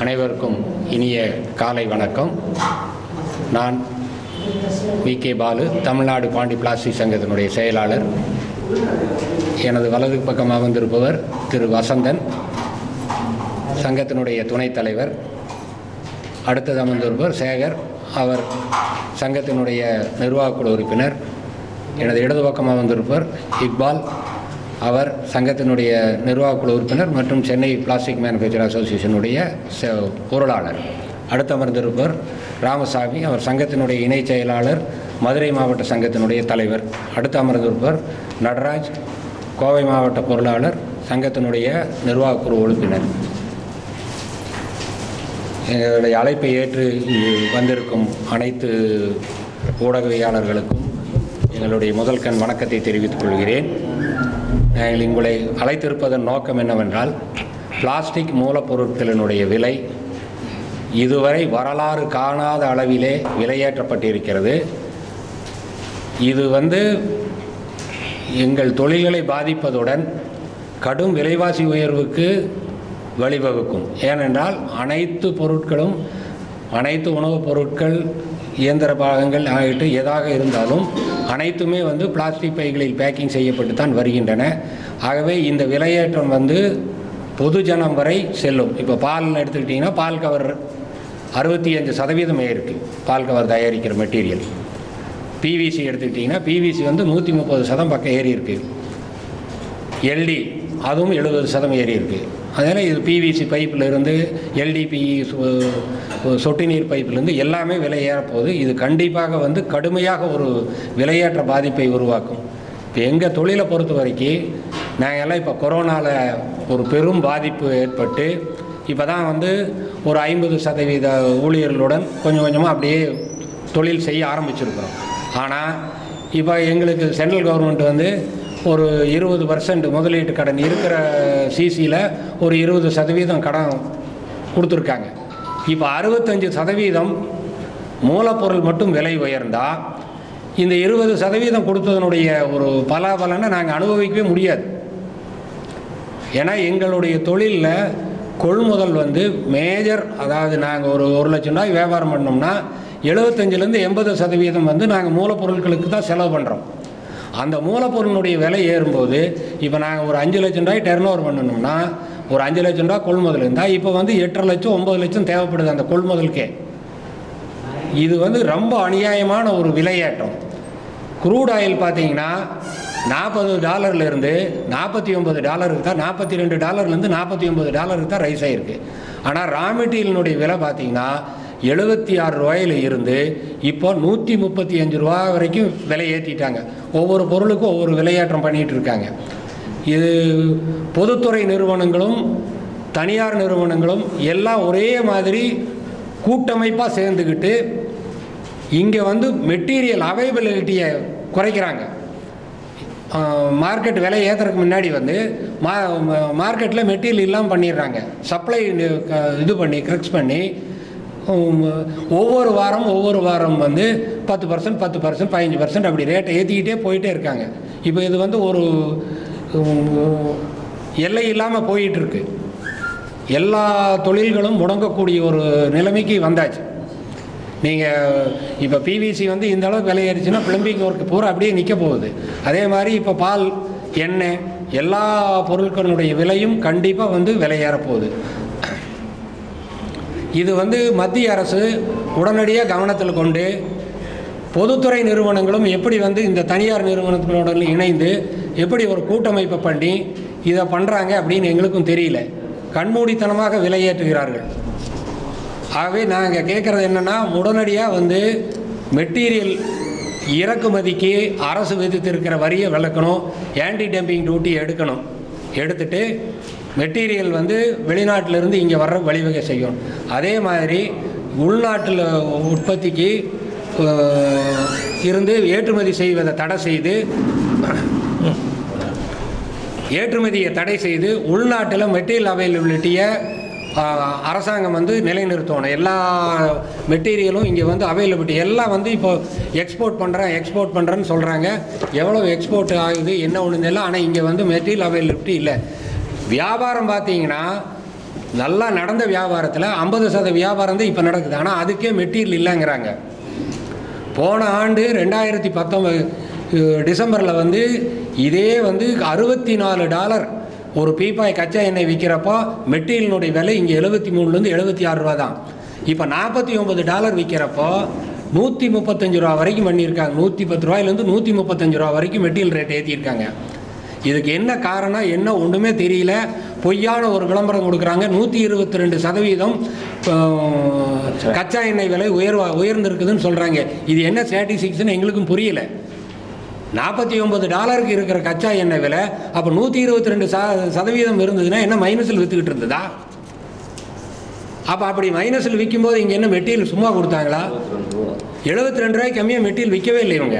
அனைவருக்கும் இனிய காலை வணக்கம் நான் V K Balu Tamil Nadu Pondy plastic சங்கத்தினுடைய செயலாளர் எனது வலது பக்கம் அமர்ந்திருப்பவர் திரு வசந்தன் சங்கத்தினுடைய துணைத் தலைவர் அடுத்தது அமர்ந்திருப்பவர் சேகர் அவர் சங்கத்தினுடைய நிர்வாகக்குழு உறுப்பினர் எனது இடது பக்கம் அமர்ந்திருப்பவர் இக்பால் அவர் சங்கத்தினுடைய நிர்வாகக்குழு உறுப்பினர் மற்றும் சென்னை பிளாஸ்டிக் மேனுஃபேக்சர் அசோசியேஷனுடைய செ- பொருளாளர் அடுத்து அமர்ந்திருப்பவர் ராமசாமி அவர் சங்கத்தினுடைய இணைச் செயலாளர் மதுரை மாவட்ட சங்கத்தினுடைய தலைவர் அடுத்து அமர்ந்திருப்பவர் நடராஜ் கோவை மாவட்ட பொருளாளர் சங்கத்தினுடைய நிர்வாகக்குழு உறுப்பினர் எங்களுடைய அழைப்பை ஏற்று இங்கு வந்திருக்கும் அனைத்து ஊடகவியாளர்களுக்கும் எங்களுடைய முதல் கண் வணக்கத்தை தெரிவித்துக் கொள்கிறேன் நாங்கள் உங்களை அழைத்திருப்பதன் நோக்கம் என்னவென்றால் பிளாஸ்டிக் மூலப்பொருட்களினுடைய விலை இதுவரை வரலாறு காணாத அளவிலே விலையேற்றப்பட்டிருக்கிறது இது வந்து எங்கள் தொழில்களை பாதிப்பதுடன் கடும் விலைவாசி உயர்வுக்கு வழிவகுக்கும் ஏனென்றால் அனைத்து பொருட்களும் அனைத்து உணவுப் பொருட்கள் இயந்திர பாகங்கள் ஆகிட்டு எதாக இருந்தாலும் அனைத்துமே வந்து பிளாஸ்டிக் பைகளில் பேக்கிங் செய்யப்பட்டு தான் வருகின்றன ஆகவே இந்த விலையேற்றம் வந்து பொதுஜனம் வரை செல்லும் இப்போ பால் எடுத்துக்கிட்டிங்கன்னா பால் கவர் அறுபத்தி அஞ்சு சதவீதம் இருக்குது பால் கவர் தயாரிக்கிற மெட்டீரியல் பிவிசி எடுத்துக்கிட்டிங்கன்னா பிவிசி வந்து நூற்றி முப்பது சதம் பக்கம் ஏறி இருக்கு எல்டி அதுவும் எழுபது சதம் ஏறி இருக்கு அதனால் இது பிவிசி பைப்பில் இருந்து எல்டிபி சொட்டு நீர் பைப்பிலேருந்து எல்லாமே விலை ஏறப்போகுது இது கண்டிப்பாக வந்து கடுமையாக ஒரு விலையேற்ற பாதிப்பை உருவாக்கும் இப்போ எங்கள் தொழிலை பொறுத்த வரைக்கும் நாங்கள் எல்லாம் இப்போ கொரோனாவில் ஒரு பெரும் பாதிப்பு ஏற்பட்டு இப்போ தான் வந்து ஒரு ஐம்பது சதவீத ஊழியர்களுடன் கொஞ்சம் கொஞ்சமாக அப்படியே தொழில் செய்ய ஆரம்பிச்சிருக்கிறோம் ஆனால் இப்போ எங்களுக்கு சென்ட்ரல் கவர்மெண்ட் வந்து ஒரு இருபது பர்சன்ட் முதலீட்டு கடன் இருக்கிற சிசியில் ஒரு இருபது சதவீதம் கடன் கொடுத்துருக்காங்க இப்போ அறுபத்தஞ்சு சதவீதம் மூலப்பொருள் மட்டும் விலை உயர்ந்தா இந்த இருபது சதவீதம் கொடுத்ததனுடைய ஒரு பலாபலனை நாங்கள் அனுபவிக்கவே முடியாது ஏன்னா எங்களுடைய தொழிலில் கொள்முதல் வந்து மேஜர் அதாவது நாங்கள் ஒரு ஒரு லட்சம் ரூபாய் வியாபாரம் பண்ணோம்னா எழுபத்தஞ்சிலேருந்து எண்பது சதவீதம் வந்து நாங்கள் மூலப்பொருட்களுக்கு தான் செலவு பண்ணுறோம் அந்த மூலப்பொருளுடைய விலை ஏறும்போது இப்போ நாங்கள் ஒரு அஞ்சு லட்சம் ரூபாய் டர்ன் ஓவர் பண்ணணும்னா ஒரு அஞ்சு லட்சம் ரூபாய் கொள்முதல் இருந்தால் இப்போ வந்து எட்டரை லட்சம் ஒம்பது லட்சம் தேவைப்படுது அந்த கொள்முதலுக்கே இது வந்து ரொம்ப அநியாயமான ஒரு விலையேற்றம் க்ரூட் ஆயில் பார்த்தீங்கன்னா நாற்பது டாலர்லேருந்து நாற்பத்தி ஒன்பது டாலருக்கு தான் நாற்பத்தி ரெண்டு டாலர்லேருந்து நாற்பத்தி ஒன்பது டாலருக்கு தான் ரைஸ் ஆகிருக்கு ஆனால் ரா மெட்டீரியலினுடைய விலை பார்த்தீங்கன்னா எழுபத்தி ஆறு ரூபாயில் இருந்து இப்போ நூற்றி முப்பத்தி அஞ்சு ரூபா வரைக்கும் விலை ஏற்றிட்டாங்க ஒவ்வொரு பொருளுக்கும் ஒவ்வொரு விலையேற்றம் பண்ணிகிட்டு இருக்காங்க இது பொதுத்துறை நிறுவனங்களும் தனியார் நிறுவனங்களும் எல்லாம் ஒரே மாதிரி கூட்டமைப்பாக சேர்ந்துக்கிட்டு இங்கே வந்து மெட்டீரியல் அவைலபிலிட்டியை குறைக்கிறாங்க மார்க்கெட் விலை ஏற்றுறதுக்கு முன்னாடி வந்து மா மார்க்கெட்டில் மெட்டீரியல் இல்லாமல் பண்ணிடுறாங்க சப்ளை இது பண்ணி கிரிக்ஸ் பண்ணி உம், ஒவ்வொரு வாரம் ஒவ்வொரு வாரம் வந்து பத்து பர்சன்ட் பத்து பர்சன்ட் பதினஞ்சு பர்சன்ட் அப்படி ரேட்டை ஏற்றிக்கிட்டே போயிட்டே இருக்காங்க இப்போ இது வந்து ஒரு உம், எல்லை இல்லாமல் போயிட்டுருக்கு எல்லா தொழில்களும் முடங்கக்கூடிய ஒரு நிலைமைக்கு வந்தாச்சு நீங்கள் இப்போ பிவிசி வந்து இந்த அளவுக்கு விலை ஏறிச்சுன்னா பிளம்பிங் ஒர்க் பூரா அப்படியே நிற்க போகுது அதே மாதிரி இப்போ பால் எண்ணெய் எல்லா பொருட்களுடைய விலையும் கண்டிப்பாக வந்து விலை ஏறப்போகுது இது வந்து மத்திய அரசு உடனடியாக கவனத்தில் கொண்டு பொதுத்துறை நிறுவனங்களும் எப்படி வந்து இந்த தனியார் நிறுவனங்களோட இணைந்து எப்படி ஒரு கூட்டமைப்பை பண்ணி இதை பண்ணுறாங்க அப்படின்னு எங்களுக்கும் தெரியல கண்மூடித்தனமாக விலையேற்றுகிறார்கள் ஆகவே நாங்கள் கேட்குறது என்னென்னா உடனடியாக வந்து மெட்டீரியல் இறக்குமதிக்கு அரசு விதித்திருக்கிற வரியை விளக்கணும் ஆன்டி டம்பிங் டியூட்டி எடுக்கணும் எடுத்துட்டு மெட்டீரியல் வந்து வெளிநாட்டிலிருந்து இங்கே வர்ற வழிவகை செய்யும் அதே மாதிரி உள்நாட்டில் உற்பத்திக்கு அஹ், இருந்து ஏற்றுமதி செய்வதை தடை செய்து ஏற்றுமதியை தடை செய்து உள்நாட்டில் மெட்டீரியல் அவைலபிலிட்டியை அரசாங்கம் வந்து நிலைநிறுத்தணும் எல்லா மெட்டீரியலும் இங்கே வந்து அவைலபிலிட்டி எல்லாம் வந்து இப்போ எக்ஸ்போர்ட் பண்ணுறேன் எக்ஸ்போர்ட் பண்ணுறேன்னு சொல்கிறாங்க எவ்வளோ எக்ஸ்போர்ட் ஆகுது என்ன ஒன்று இல்லை ஆனால் இங்கே வந்து மெட்டீரியல் அவைலபிலிட்டி இல்லை வியாபாரம் பார்த்தீங்கன்னா நல்லா நடந்த வியாபாரத்தில் ஐம்பது சத வியாபாரம் தான் இப்போ நடக்குது ஆனால் அதுக்கே மெட்டீரியல் இல்லைங்கிறாங்க போன ஆண்டு ரெண்டாயிரத்தி பத்தொம்பது டிசம்பரில் வந்து இதே வந்து அறுபத்தி நாலு டாலர் ஒரு பீப்பாய் கச்சா எண்ணெய் விற்கிறப்போ மெட்டீரியலினுடைய விலை இங்கே எழுபத்தி மூணுலேருந்து எழுபத்தி ஆறு ரூபா தான் இப்போ நாற்பத்தி ஒம்பது டாலர் விற்கிறப்போ நூற்றி முப்பத்தஞ்சு ரூபா வரைக்கும் பண்ணியிருக்காங்க நூற்றி பத்து ரூபாயிலேருந்து நூற்றி முப்பத்தஞ்சு ரூபா வரைக்கும் மெட்டீரியல் ரேட் ஏற்றிருக்காங்க இதுக்கு என்ன காரணம் என்ன ஒன்றுமே தெரியல பொய்யான ஒரு விளம்பரம் கொடுக்குறாங்க நூற்றி இருபத்தி ரெண்டு சதவீதம் ஆஹ், கச்சா எண்ணெய் விலை உயர்வா உயர்ந்திருக்குதுன்னு சொல்கிறாங்க இது என்ன ஸ்டாட்டிஸ்டிக்ஸ்னு எங்களுக்கும் புரியல நாற்பத்தி ஒன்பது டாலருக்கு இருக்கிற கச்சா எண்ணெய் விலை அப்போ நூற்றி இருபத்தி ரெண்டு ச சதவீதம் இருந்ததுன்னா என்ன மைனஸில் விற்றுக்கிட்டு இருந்ததா அப்போ அப்படி மைனஸில் விற்கும்போது இங்கே என்ன மெட்டீரியல் சும்மா கொடுத்தாங்களா எழுபத்தி ரெண்டு ரூபாய்க்கு கம்மியாக மெட்டீரியல் விற்கவே இல்லை இவங்க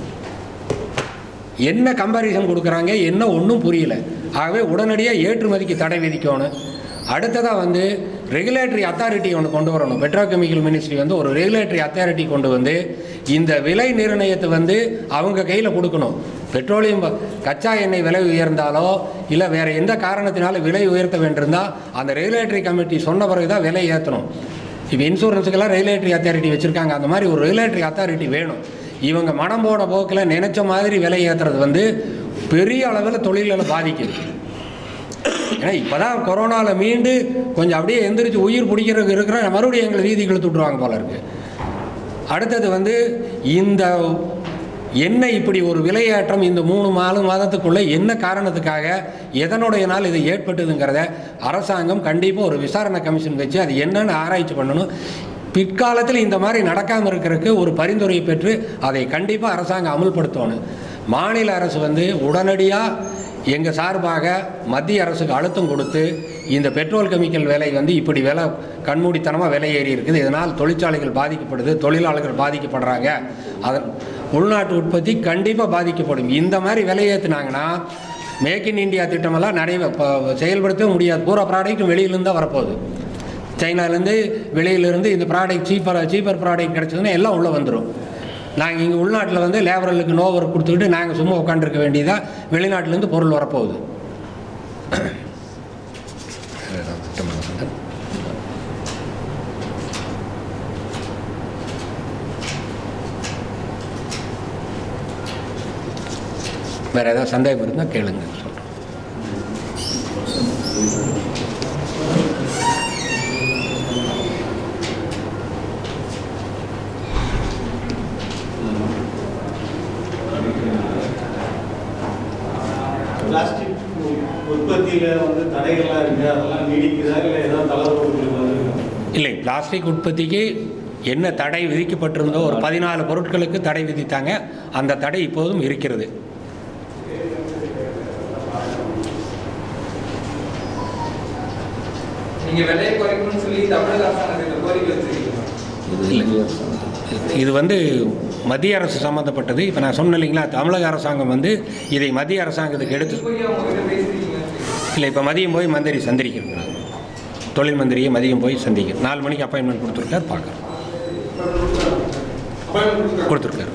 என்ன கம்பாரிசன் கொடுக்குறாங்க என்ன ஒன்றும் புரியல ஆகவே உடனடியாக ஏற்றுமதிக்கு தடை விதிக்கணும் அடுத்ததாக வந்து ரெகுலேட்டரி அத்தாரிட்டி ஒன்று கொண்டு வரணும் பெட்ரோகெமிக்கல் மினிஸ்ட்ரி வந்து ஒரு ரெகுலேட்டரி அத்தாரிட்டி கொண்டு வந்து இந்த விலை நிர்ணயத்தை வந்து அவங்க கையில் கொடுக்கணும் பெட்ரோலியம் ப- கச்சா எண்ணெய் விலை உயர்ந்தாலோ இல்லை வேறு எந்த காரணத்தினால விலை உயர்த்த வேண்டியிருந்தால் அந்த ரெகுலேட்டரி கமிட்டி சொன்ன பிறகு தான் விலை ஏற்றணும் இப்போ இன்சூரன்ஸுக்கெல்லாம் ரெகுலேட்டரி அத்தாரிட்டி வச்சுருக்காங்க அந்த மாதிரி ஒரு ரெகுலேட்டரி அத்தாரிட்டி வேணும் இவங்க மனம் போன போக்கில் நினைச்ச மாதிரி விலை ஏற்றுறது வந்து பெரிய அளவில் தொழில்களை பாதிக்குது ஏன்னா இப்போ தான் கொரோனாவில் மீண்டு கொஞ்சம் அப்படியே எந்திரிச்சு உயிர் பிடிக்கிறதுக்கு இருக்கிற மறுபடியும் எங்களை வீதி இழுத்து விட்ருவாங்க போல இருக்கு அடுத்தது வந்து இந்த என்ன இப்படி ஒரு விலையேற்றம் இந்த மூணு நாலு மாதத்துக்குள்ளே என்ன காரணத்துக்காக எதனுடைய நாள் இது ஏற்பட்டதுங்கிறத அரசாங்கம் கண்டிப்பாக ஒரு விசாரணை கமிஷன் வச்சு அது என்னன்னு ஆராய்ச்சி பண்ணணும் பிற்காலத்தில் இந்த மாதிரி நடக்காமல் இருக்கிறதுக்கு ஒரு பரிந்துரையை பெற்று அதை கண்டிப்பாக அரசாங்கம் அமுல்படுத்தணும் மாநில அரசு வந்து உடனடியாக எங்கள் சார்பாக மத்திய அரசுக்கு அழுத்தம் கொடுத்து இந்த பெட்ரோல் கெமிக்கல் விலை வந்து இப்படி விலை கண்மூடித்தனமாக விலை ஏறி இருக்குது இதனால் தொழிற்சாலைகள் பாதிக்கப்படுது தொழிலாளர்கள் பாதிக்கப்படுறாங்க அதன் உள்நாட்டு உற்பத்தி கண்டிப்பாக பாதிக்கப்படும் இந்த மாதிரி விலை ஏற்றுனாங்கன்னா மேக் இன் இந்தியா திட்டமெல்லாம் நிறைய இப்போ செயல்படுத்தவே முடியாது பூரா ப்ராடக்ட்டும் வெளியிலேருந்து தான் வரப்போகுது சைனாலேருந்து வெளியிலேருந்து இந்த ப்ராடக்ட் சீப்பர் சீப்பர் ப்ராடக்ட் கிடச்சதுன்னா எல்லாம் உள்ளே வந்துடும் நாங்கள் இங்கே உள்நாட்டில் வந்து லேபரலுக்கு நோ ஒர்க் கொடுத்துக்கிட்டு நாங்கள் சும்மா உட்காந்துருக்க வேண்டியதாக வெளிநாட்டிலேருந்து பொருள் வரப்போகுது வேறு ஏதாவது சந்தேகம் இருந்தால் கேளுங்க சொல்கிறேன் பிளாஸ்டிக் உற்பத்தியில வந்து தடைகள்லாம் இருக்கு அதெல்லாம் நீடிக்குதா இல்லை ஏதாவது தளர்வுகள் வந்து இல்லை பிளாஸ்டிக் உற்பத்திக்கு என்ன தடை விதிக்கப்பட்டிருந்தோ ஒரு பதினாலு பொருட்களுக்கு தடை விதித்தாங்க அந்த தடை இப்போதும் இருக்கிறது நீங்க விலையை குறைக்கணும்னு சொல்லி தமிழக அரசாங்கத்துக்கு கோரிக்கை வச்சிருக்கீங்க இது வந்து மத்திய அரசு சம்மந்தப்பட்டது இப்போ நான் சொன்னேன் இல்லைங்களா தமிழக அரசாங்கம் வந்து இதை மத்திய அரசாங்கத்துக்கு எடுத்து போய் அவங்க கிட்ட பேசுறீங்க இல்லை இப்போ மதியம் போய் மந்திரி சந்திரிக்கிறேன் தொழில் மந்திரியை மதியம் போய் சந்திக்கிறேன் நாலு மணிக்கு அப்பாயின்மெண்ட் கொடுத்துருக்காரு பார்க்குறேன் கொடுத்துருக்காரு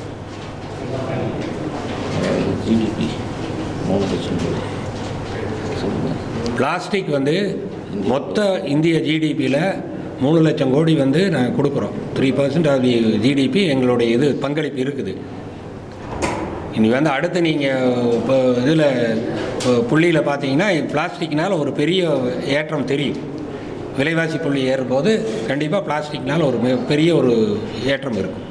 ஜிடிபி மூணு லட்சம் கோடி சொல்லுங்க பிளாஸ்டிக் வந்து மொத்த இந்திய ஜிடிபியில் மூணு லட்சம் கோடி வந்து நாங்கள் கொடுக்குறோம் three percent of the GDP எங்களுடைய இது பங்களிப்பு இருக்குது இனி வந்து அடுத்து நீங்கள் இப்போ இதில் புள்ளியில் பார்த்தீங்கன்னா பிளாஸ்டிக்னால ஒரு பெரிய ஏற்றம் தெரியும் விலைவாசி புள்ளி ஏறும்போது கண்டிப்பாக பிளாஸ்டிக்னால ஒரு மிக பெரிய ஒரு ஏற்றம் இருக்கும்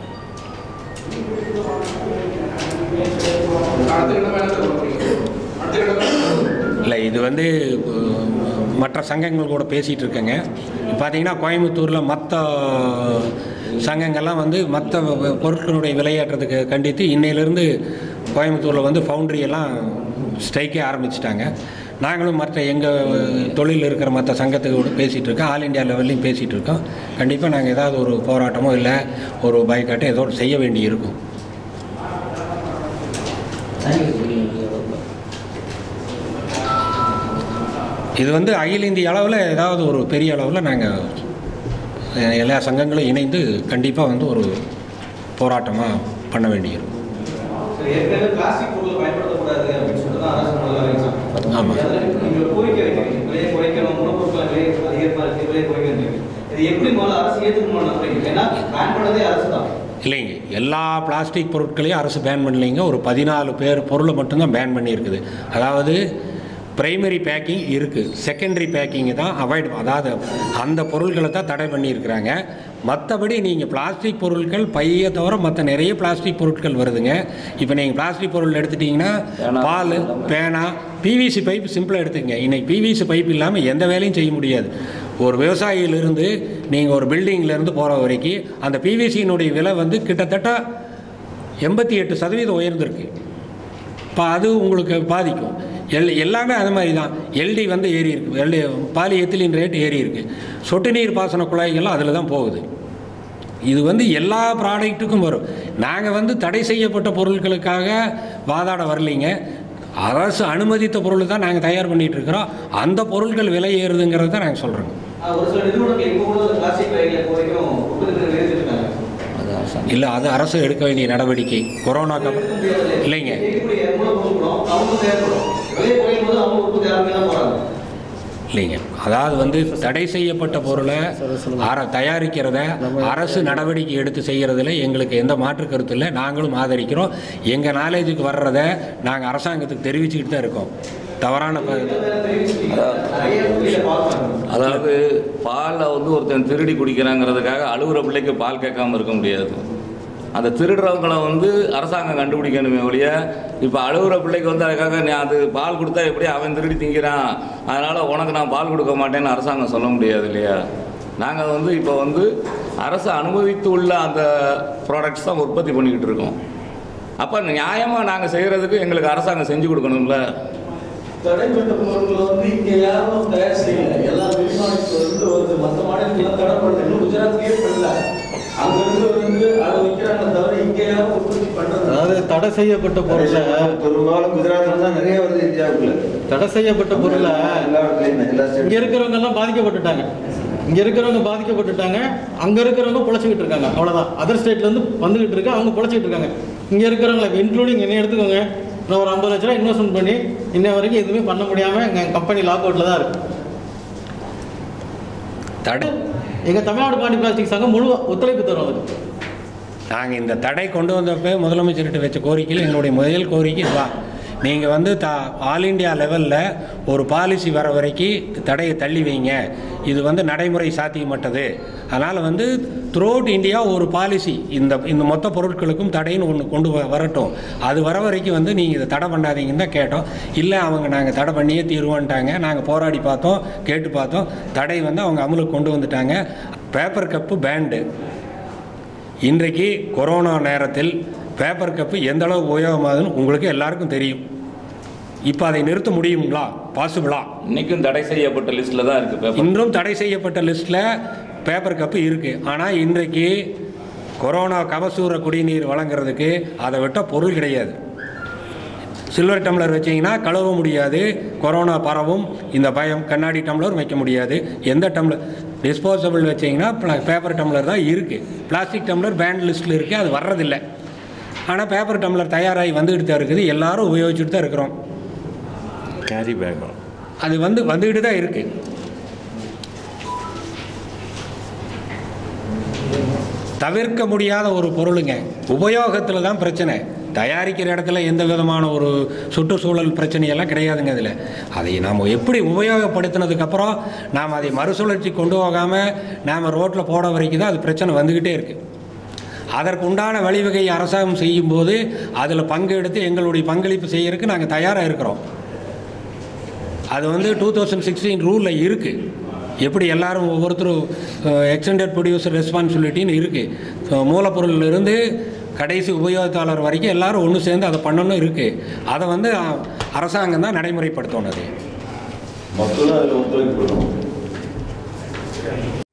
அடுத்த கட்டம் என்ன சொல்ல போறீங்க அடுத்த கட்டம் இல்லை இது வந்து அஹ், மற்ற சங்கங்கள் கூட பேசிகிட்டு இருக்கேங்க பார்த்தீங்கன்னா கோயம்புத்தூரில் மற்ற சங்கங்கள்லாம் வந்து மற்ற பொருட்களுடைய விலையேற்றத்துக்கு கண்டித்து இன்னையிலேருந்து கோயம்புத்தூரில் வந்து ஃபவுண்ட்ரி எல்லாம் ஸ்ட்ரைக்கே ஆரம்பிச்சிட்டாங்க நாங்களும் மற்ற எங்கள் தொழில் இருக்கிற மற்ற சங்கத்துக்கு பேசிகிட்டு இருக்கோம் ஆல் இந்தியா லெவல்லையும் பேசிகிட்டு இருக்கோம் கண்டிப்பாக நாங்கள் ஏதாவது ஒரு போராட்டமோ இல்லை ஒரு பைக்காட்டோ ஏதோ ஒரு செய்ய வேண்டி இருக்கும் இது வந்து அகில இந்திய அளவில் ஏதாவது ஒரு பெரிய அளவில் நாங்கள் எல்லா சங்கங்களும் இணைந்து கண்டிப்பாக வந்து ஒரு போராட்டமாக பண்ண வேண்டியிருக்கும் சரி, ஏற்கனவே பிளாஸ்டிக் பொருளை பயன்படுத்தக்கூடாது அப்படின்னு சொல்லிட்டு தான் அரசு முதல்ல அறிவிச்சாங்க. ஆமா. அதுல நீங்க ஒரு கோரிக்கை வைக்கிறீங்க விலையை குறைக்கணும் மூலப்பொருட்களை விலை அதிகமா இருக்கு விலை குறைங்க இது எப்படி முதல்ல அரசு ஏற்றுக்கணும் நம்புறீங்க ஏன்னா பேன் பண்ணதே அரசு தான் இல்லைங்க எல்லா பிளாஸ்டிக் பொருட்களையும் அரசு பேன் பண்ணலைங்க ஒரு பதினாலு பேர் பொருளை மட்டும்தான் பேன் பண்ணியிருக்குது அதாவது பிரைமரி பேக்கிங் இருக்குது செகண்டரி பேக்கிங் தான் அவாய்ட் அதாவது அந்த பொருட்களை தான் தடை பண்ணியிருக்கிறாங்க மற்றபடி நீங்கள் பிளாஸ்டிக் பொருட்கள் பையை தவிர மற்ற நிறைய பிளாஸ்டிக் பொருட்கள் வருதுங்க இப்போ நீங்கள் பிளாஸ்டிக் பொருள் எடுத்துட்டிங்கன்னா பேனா, பால் பேனா பிவிசி பைப் சிம்பிளாக எடுத்துக்கங்க இன்னைக்கு பிவிசி பைப் இல்லாமல் எந்த வேலையும் செய்ய முடியாது ஒரு விவசாயியிலிருந்து நீங்கள் ஒரு பில்டிங்லேருந்து போகிற வரைக்கும் அந்த பிவிசியினுடைய விலை வந்து கிட்டத்தட்ட எண்பத்தி எட்டு சதவீதம் உயர்ந்திருக்கு இப்போ அது உங்களுக்கு பாதிக்கும் எல் எல்லாமே அது மாதிரி தான் எல்டி வந்து ஏறி இருக்கு எல்டி பாலி எத்திலின் ரேட் ஏறி இருக்கு சொட்டு நீர் பாசன குழாய்கள்லாம் அதில் தான் போகுது இது வந்து எல்லா ப்ராடக்ட்டுக்கும் வரும் நாங்கள் வந்து தடை செய்யப்பட்ட பொருட்களுக்காக வாதாட வரலைங்க அரசு அனுமதித்த பொருள் தான் நாங்கள் தயார் பண்ணிட்டு இருக்கிறோம் அந்த பொருட்கள் விலை ஏறுதுங்கிறத தான் நாங்கள் சொல்கிறோங்க ஆஹ் ஒரு சில நிறுவனங்கள் இப்போ கூட பிளாஸ்டிக் பைகளை வரைக்கும் உற்பத்தி நிறுத்திருக்காங்க அது அரசாங்கம் இல்லை அது அரசு எடுக்க வேண்டிய நடவடிக்கை கொரோனாக்கு அப்புறம் இல்லைங்க இருக்கக்கூடிய மூலப்பொருட்களும் அவங்க தேவைப்படும் விலை குறையும் போது அவங்க உற்பத்தி ஆரம்பி தான் போறாங்க இல்லைங்க அதாவது வந்து தடை செய்யப்பட்ட பொருளை அர தயாரிக்கிறத அரசு நடவடிக்கை எடுத்து செய்கிறதுல எங்களுக்கு எந்த மாற்று கருத்து இல்லை நாங்களும் ஆதரிக்கிறோம் எங்கள் நாலேஜுக்கு வர்றதை நாங்கள் அரசாங்கத்துக்கு தெரிவிச்சுக்கிட்டு தான் இருக்கோம் தவறான ப- நிறைய வெளியில பார்க்கறாங்க அதாவது பாலை வந்து ஒருத்தன் திருடி குடிக்கிறாங்கிறதுக்காக அழுகுற பிள்ளைக்கு பால் கேட்காம இருக்க முடியாது அந்த திருடுறவங்கள வந்து அரசாங்கம் கண்டுபிடிக்கணுமே ஒழிய இப்போ அழுகுற பிள்ளைக்கு வந்து அதுக்காக நீ அது பால் கொடுத்தா எப்படி அவன் திருடி திங்கிறான் அதனால் உனக்கு நான் பால் கொடுக்க மாட்டேன்னு அரசாங்கம் சொல்ல முடியாது இல்லையா நாங்கள் வந்து இப்போ வந்து அரசு அனுமதித்து உள்ள அந்த ப்ராடக்ட்ஸ் தான் உற்பத்தி பண்ணிக்கிட்டு இருக்கோம் அப்போ நியாயமாக நாங்கள் செய்கிறதுக்கு எங்களுக்கு அரசாங்கம் செஞ்சு கொடுக்கணும்ல தடைப்பட்ட பொருட்கள் வந்து இங்க யாரும் தயார் செய்யல எல்லா வெளிநாட்டுல இருந்து வந்து மற்ற மாநிலத்துல தடை பண்ணல இன்னும் குஜராத்லயே பண்ணல அங்க இருந்து வந்து அதை விற்கிறாங்க தவிர இங்க யாரும் உற்பத்தி பண்றது அதாவது தடை செய்யப்பட்ட பொருளை பெரும்பாலும் குஜராத்ல தான் நிறைய வருது இந்தியாவுக்குள்ள தடை செய்யப்பட்ட பொருளை எல்லா இடத்துலயுமே எல்லா இங்க ஸ்டேட்லயும் இருக்கிறவங்க எல்லாம் பாதிக்கப்பட்டுட்டாங்க இங்க இருக்கிறவங்க பாதிக்கப்பட்டுட்டாங்க அங்க இருக்கிறவங்க பொழைச்சிக்கிட்டு இருக்காங்க அவ்வளவுதான் அதர் ஸ்டேட்ல இருந்து வந்துகிட்டு இருக்கு அவங்க பொழைச்சிக்கிட்டு இருக்காங்க இங்க இருக்கிறவங்க இன்க்ளூடிங் என்ன எடுத்துக்கோங்க நான் ஒரு ஐம்பது லட்ச ரூபா இன்வெஸ்ட்மெண்ட் பண்ணி இன்ன வரைக்கும் எதுவுமே பண்ண முடியாம எங்க கம்பெனி லாக் அவுட்ல தான் இருக்கு தடை எங்க தமிழ்நாடு பாண்டி பிளாஸ்டிக் சங்கம் முழு ஒத்துழைப்பு தரும் அதுக்கு நாங்கள் இந்த தடை கொண்டு வந்தப்போ முதலமைச்சர்கிட்ட வச்ச கோரிக்கையில் எங்களுடைய முதல் கோரிக்கை இதுதான் நீங்கள் வந்து த ஆல் இண்டியா லெவலில் ஒரு பாலிசி வர வரைக்கும் தடையை தள்ளி வைங்க இது வந்து நடைமுறை சாத்தியமட்டது அதனால் வந்து த்ரூஅவுட் இந்தியா ஒரு பாலிசி இந்த இந்த மொத்த பொருட்களுக்கும் தடைன்னு ஒன்று கொண்டு வ- வரட்டும் அது வர வரைக்கும் வந்து நீங்கள் இதை தடை பண்ணாதீங்கன்னு தான் கேட்டோம் இல்லை அவங்க நாங்கள் தடை பண்ணியே தீர்வோன்ட்டாங்க நாங்கள் போராடி பார்த்தோம் கேட்டு பார்த்தோம் தடை வந்து அவங்க அமலுக்கு கொண்டு வந்துட்டாங்க பேப்பர் கப்பு பேண்டு இன்றைக்கு கொரோனா நேரத்தில் பேப்பர் கப்பு எந்த அளவு உபயோகமாகுதுன்னு உங்களுக்கு எல்லாருக்கும் தெரியும் இப்போ அதை நிறுத்த முடியுங்களா பாசிபிளா இன்னைக்கும் தடை செய்யப்பட்ட லிஸ்ட்டில் தான் இருக்குது பேப்பர் இன்றும் தடை செய்யப்பட்ட லிஸ்ட்டில் பேப்பர் கப்பு இருக்குது ஆனால் இன்றைக்கு கொரோனா கபசூர குடிநீர் வழங்குறதுக்கு அதை விட்ட பொருள் கிடையாது சில்வர் டம்ளர் வச்சீங்கன்னா கழுவ முடியாது கொரோனா பரவும் இந்த பயம் கண்ணாடி டம்ளர் வைக்க முடியாது எந்த டம்ளர் டிஸ்போசபிள் வச்சீங்கன்னா பேப்பர் டம்ளர் தான் இருக்குது பிளாஸ்டிக் டம்ளர் பேண்ட் லிஸ்ட்டில் இருக்குது அது வர்றதில்லை ஆனால் பேப்பர் டம்ளர் தயாராகி வந்துக்கிட்டு தான் இருக்குது எல்லாரும் உபயோகிச்சுட்டு தான் இருக்கிறோம் கேரி பேக்கும் அது வந்து வந்துக்கிட்டு தான் இருக்குது தவிர்க்க முடியாத ஒரு பொருளுங்க உபயோகத்தில் தான் பிரச்சனை தயாரிக்கிற இடத்துல எந்த விதமான ஒரு சுற்றுச்சூழல் பிரச்சனையெல்லாம் கிடையாதுங்க அதில் அதை நாம் எப்படி உபயோகப்படுத்தினதுக்கப்புறம் நாம் அதை மறுசுழற்சி கொண்டு போகாமல் நாம் ரோட்டில் போட வரைக்கும் தான் அது பிரச்சனை வந்துக்கிட்டே இருக்குது அதற்கு உண்டான வழிவகை அரசாங்கம் செய்யும்போது அதில் பங்கெடுத்து எங்களுடைய பங்களிப்பு செய்யறதுக்கு நாங்கள் தயாராக இருக்கிறோம் அது வந்து டூ தௌசண்ட் சிக்ஸ்டீன் ரூலில் இருக்குது எப்படி எல்லாரும் ஒவ்வொருத்தரும் எக்ஸ்டெண்டட் ப்ரொடியூசர் ரெஸ்பான்சிபிலிட்டின்னு இருக்குது மூலப்பொருள்ல இருந்து கடைசி உபயோகத்தாளர் வரைக்கும் எல்லாரும் ஒன்று சேர்ந்து அதை பண்ணணும் இருக்குது அதை வந்து அ- அரசாங்கம் தான் நடைமுறைப்படுத்தணும் அது மக்களும் அதில் ஒத்துழைப்பு